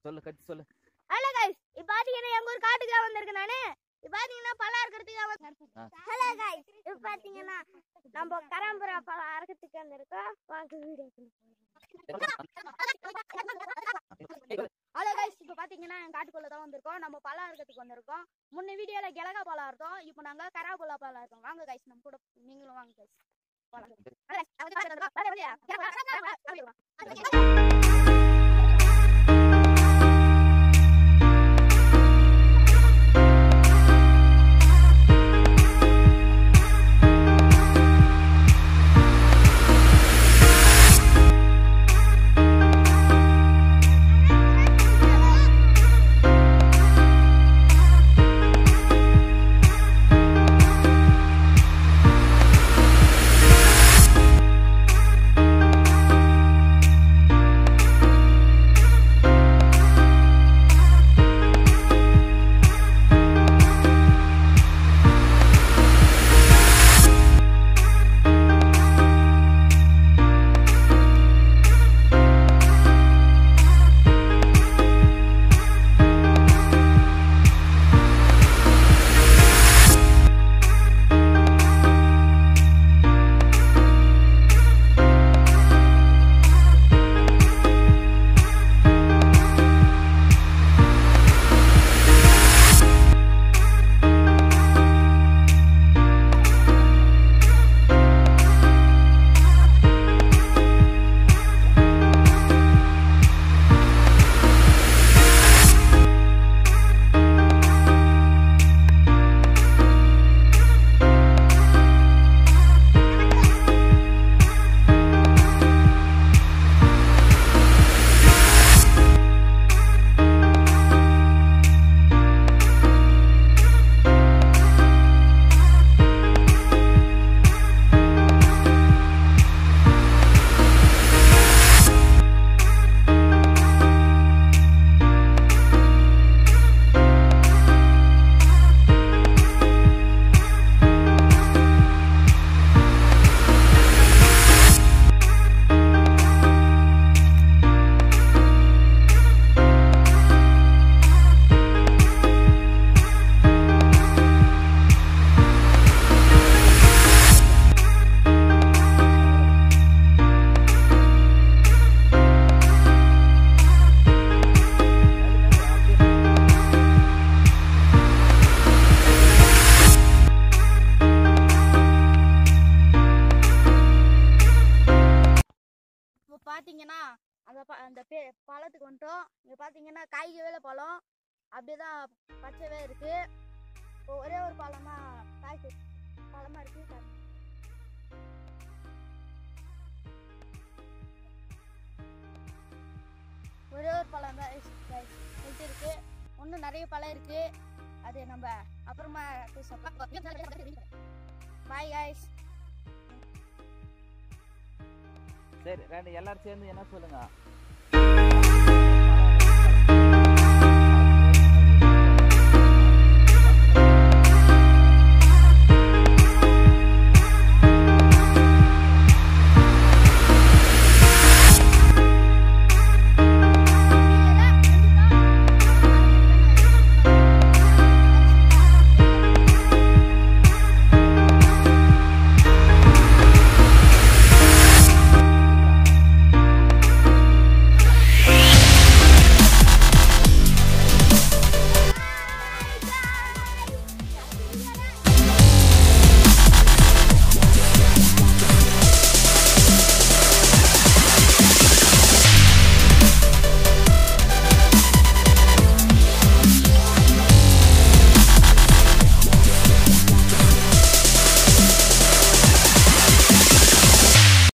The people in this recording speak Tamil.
சொல்லு கத்தி சொல்லு ஹலோ கைஸ் இப்போ பாத்தீங்கன்னா எங்க ஒரு காட்டுக்கு தான் வந்திருக்கேன் நானு இப்போ பாத்தீங்கன்னா பழம் அறுக்கிறதுக்கு தான் வந்திருக்கேன் ஹலோ கைஸ் இப்போ பாத்தீங்கன்னா நம்ம கராம்புரா பழம் அறுக்கிறதுக்கு வந்திருக்கோம் வாங்க வீடியோ ஹலோ கைஸ் இப்போ பாத்தீங்கன்னா எங்க காட்டுக்குள்ள தான் வந்திருக்கோம் நம்ம பழம் அறுக்கிறதுக்கு வந்திருக்கோம் முன்ன வீடியோல கிழகா பழம் அறுத்தோம் இப்போ நாங்க கராபுலா பழம் இருக்கோம் வாங்க கைஸ் நம்ம கூட நீங்களும் வாங்க கைஸ் இப்போ பார்த்தீங்கன்னா அந்த ப அந்த பே பழத்துக்கு வந்துட்டோம் இங்கே பார்த்தீங்கன்னா காய்கவே பழம் அப்படியே தான் பச்சைவே இருக்கு இப்போ ஒரே ஒரு பழம் தான் காய்க்கு பழமா இருக்கு பாருங்க. ஒரே ஒரு பழம் தான் இது இருக்கு இன்னும் நிறைய பழம் இருக்கு அது நம்ம அப்புறமா பாய் காய்ஸ் சரி ரெண்டு எல்லாரும் சேர்ந்து என்ன சொல்லுங்க